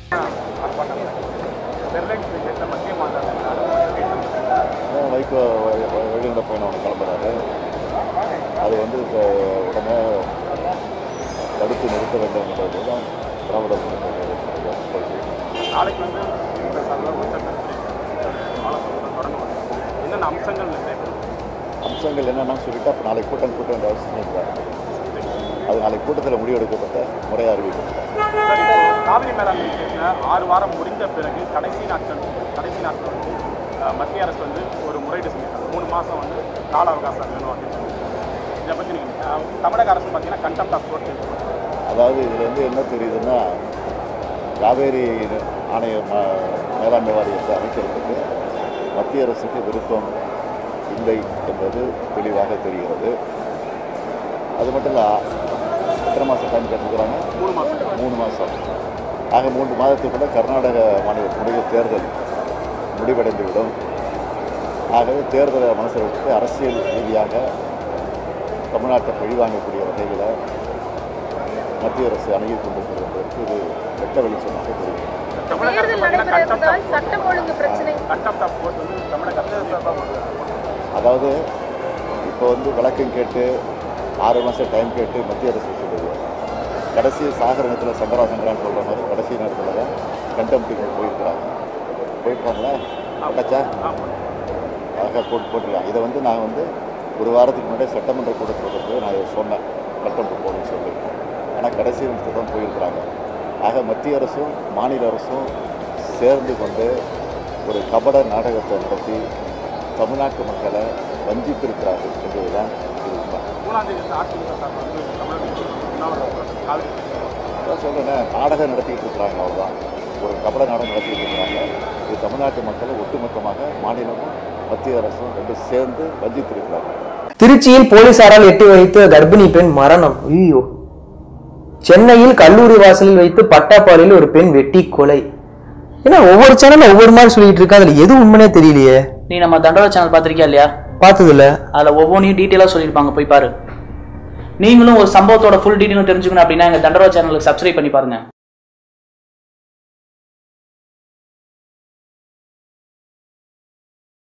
Sterlite விஷயத்தில் மத்திய மாநில அதான் வைகோ வ- வ- வெளிநடப்பு பயணம் ஒன்று கிளம்புறாரு அது வந்து இப்போ உடனே தடுத்து நிறுத்த வேண்டும் என்பது தான் திராவிட முன்னேற்ற கழகத்தினுடைய கொள்கை நாளைக்கு வந்து இந்த சார்பில் உச்ச ஆலோசனை தொடங்குவாங்க என்னென்ன அம்சங்கள் நிறைவேறும் அம்சங்கள் என்னென்னு சொல்லிட்டு அப்போ நாளைக்கு கூட்டம் கூட்ட வேண்டிய அவசியம் இருக்கிறார் அது நாளைக்கு கூட்டத்தில் முடிவெடுக்கப்பட்ட முறையாக அறிவிக்கப்பட்டார் சார் இப்போ காவிரி மேலாண்மை விஷயத்தில் ஆறு வாரம் முடிந்த பிறகு கடைசி நாட்கள் கடைசி நாட்கள் வந்து அஹ், மத்திய அரசு வந்து ஒரு முறையீடு செஞ்சிருக்காங்க மூணு மாதம் வந்து கால அவகாசம் வேணும் அப்படின்னு சொல்லி இதை பற்றி நீங்கள் தமிழக அரசு பார்த்தீங்கன்னா கண்டெம்ட் ஆஃப் கோர்ட் அதாவது இதில் வந்து என்ன தெரியுதுன்னா காவேரி ஆணைய ம மேலாண்மை வாரியத்தை அமைக்கிறதுக்கு மத்திய அரசுக்கு விருப்பம் இல்லை என்பது தெளிவாக தெரிகிறது அது மட்டும் இல்லை எத்தனை மாதம் டைம் கேட்டுக்கிறாங்க மூணு மாதம் மூணு மாதம் ஆக மூன்று மாதத்துக்குள்ள கர்நாடக மாநிலத்தினுடைய தேர்தல் முடிவடைந்துவிடும் ஆகவே தேர்தலை மனசில் வச்சுட்டு அரசியல் ரீதியாக தமிழ்நாட்டை பழிவாங்கக்கூடிய வகையில் மத்திய அரசு அணுகி கொண்டிருக்கிறது என்பதற்கு இது வெட்ட வெளிச்சமாக தெரியும் தமிழக அரசு தேர்தல் பார்த்தீங்கன்னா நடைபெறுவதால் சட்டம் ஒழுங்கு பிரச்சனை கண்டெம்ட் ஆஃப் கோர்ட் வந்து தமிழக அரசு அதாவது இப்போ வந்து விளக்கம் கேட்டு ஆறு மாதம் டைம் கேட்டு மத்திய அரசு சொல்லுது கடைசி சாகர நேரத்தில் சங்கரா சங்கரான்னு சொல்கிற மாதிரி கடைசி நேரத்தில் தான் கண்டெம்ட்டுக்கு போயிருக்கிறாங்க போயிருக்காங்களா அடைச்சா அழகாக போட்டு போட்டிருக்காங்க இதை வந்து நான் வந்து ஒரு வாரத்துக்கு முன்னாடியே சட்டமன்ற கூட்டத்தில் போய் நான் இதை சொன்னேன் கண்டெம்ட் போகணும்னு சொல்லி ஆனால் கடைசி நிமிஷத்தில் தான் போயிருக்கிறாங்க ஆக மத்திய அரசும் மாநில அரசும் சேர்ந்து கொண்டு ஒரு கபட நாடகத்தை நடத்தி தமிழ்நாட்டு மக்களை வஞ்சித்திருக்கிறார்கள் என்பதுதான் இது உண்மை மூணாம் தேதி வந்து அதிமுக சார்பில் வந்து தமிழக உண்ணாவிரதம் போராட்டம் காவிரி அதான் சொல்கிறேன் நாடகம் நடத்திக்கிட்டு இருக்கிறாங்க அவ்வளோதான் ஒரு கபட நாடகம் நடத்திக்கிட்டு இருக்கிறாங்க இது தமிழ்நாட்டு மக்களை ஒட்டுமொத்தமாக மாநிலமும் மத்திய அரசும் ரெண்டு சேர்ந்து வஞ்சித்திருக்கிறார்கள் திருச்சியில் போலீசாரால் எட்டி வைத்த கர்ப்பிணி பெண் மரணம் ஐயோ சென்னையில் கல்லூரி வாசலில் வைத்து பட்டாப்பாலையில் ஒரு பெண் வெட்டி கொலை ஏன்னா ஒவ்வொரு சேனல்ல ஒவ்வொரு மாதிரி சொல்லிட்டு இருக்கா அதுல எது உண்மைனே தெரியலையே நீ நம்ம தண்டோர சேனல் பார்த்திருக்கியா இல்லையா பார்த்தது இல்ல அதில் ஒவ்வொன்றையும் டீட்டெயிலாக சொல்லியிருப்பாங்க போய் பாரு நீங்களும் ஒரு சம்பவத்தோட ஃபுல் டீட்டெயிலும் தெரிஞ்சுக்கணும் அப்படின்னா எங்கள் தண்டோர சேனலுக்கு சப்ஸ்கிரைப் பண்ணி பாருங்க